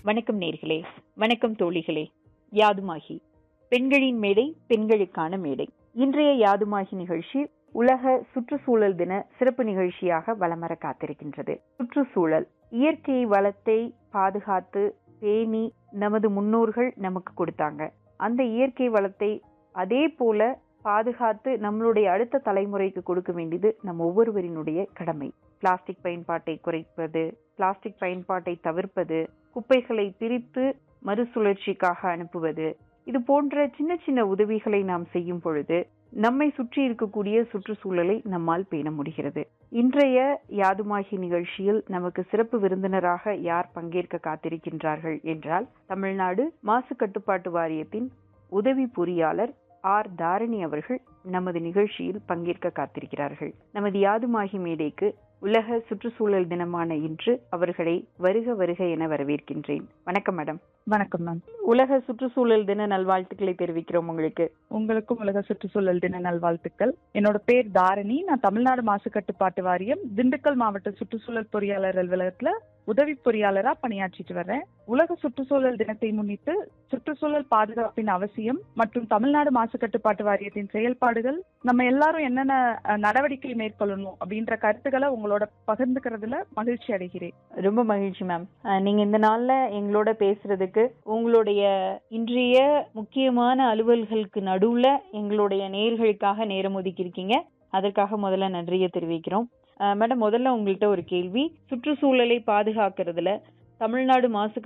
வணக்கம் நேர்களே வணக்கம் தோழிகளே யாதுமாகி பெண்களின் மேடை பெண்களுக்கான மேடை இன்றைய யாதுமாகி நிகழ்ச்சி உலக சுற்றுச்சூழல் தின சிறப்பு நிகழ்ச்சியாக வலமர காத்திருக்கின்றது சுற்றுச்சூழல் இயற்கை வளத்தை பாதுகாத்து பேணி நமது முன்னோர்கள் நமக்கு கொடுத்தாங்க அந்த இயற்கை வளத்தை அதே போல பாதுகாத்து நம்மளுடைய அடுத்த தலைமுறைக்கு கொடுக்க வேண்டியது நம் ஒவ்வொருவரினுடைய கடமை பிளாஸ்டிக் பயன்பாட்டை குறைப்பது பிளாஸ்டிக் பயன்பாட்டை தவிர்ப்பது குப்பைகளை பிரித்து மறுசுழற்சிக்காக அனுப்புவது இது போன்ற சின்ன சின்ன உதவிகளை நாம் செய்யும் பொழுது நம்மை சுற்றி இருக்கக்கூடிய சுற்றுச்சூழலை நம்மால் பேண முடிகிறது இன்றைய யாதுமாகி நிகழ்ச்சியில் நமக்கு சிறப்பு விருந்தினராக யார் பங்கேற்க காத்திருக்கின்றார்கள் என்றால் தமிழ்நாடு மாசு கட்டுப்பாட்டு வாரியத்தின் உதவி பொறியாளர் ஆர் தாரணி அவர்கள் நமது நிகழ்ச்சியில் பங்கேற்க காத்திருக்கிறார்கள் நமது யாதுமாகி மேடைக்கு உலக சுற்றுச்சூழல் தினமான இன்று அவர்களை வருக வருக என வரவேற்கின்றேன் வணக்கம் மேடம் வணக்கம் மேம் உலக சுற்றுச்சூழல் தின நல்வாழ்த்துக்களை தெரிவிக்கிறோம் உங்களுக்கு உங்களுக்கும் உலக சுற்றுச்சூழல் தின நல்வாழ்த்துக்கள் என்னோட பேர் தாரணி நான் தமிழ்நாடு மாசு கட்டுப்பாட்டு வாரியம் திண்டுக்கல் மாவட்ட சுற்றுச்சூழல் பொறியாளர் அலுவலகத்துல உதவி பொறியாளரா பணியாற்றிட்டு வர்றேன் உலக சுற்றுச்சூழல் தினத்தை முன்னிட்டு சுற்றுச்சூழல் பாதுகாப்பின் அவசியம் மற்றும் தமிழ்நாடு மாசு கட்டுப்பாட்டு வாரியத்தின் செயல்பாடுகள் நம்ம எல்லாரும் என்னென்ன அஹ், நடவடிக்கை மேற்கொள்ளணும் அப்படின்ற கருத்துக்களை உங்களோட பகிர்ந்துக்கிறதுல மகிழ்ச்சி அடைகிறேன் ரொம்ப மகிழ்ச்சி மேம் நீங்க இந்த நாள்ல எங்களோட பேசுறதுக்கு உங்களுடைய இன்றைய முக்கியமான அலுவல்களுக்கு நடுவுல எங்களுடைய நேர்களுக்காக நேரம் ஒதுக்கி இருக்கீங்க அதற்காக முதல்ல நன்றியை தெரிவிக்கிறோம் மேடம் முதல்ல உங்கள்கிட்ட ஒரு கேள்வி சுற்றுச்சூழலை பாதுகாக்கிறதுல தமிழ்நாடு மாசு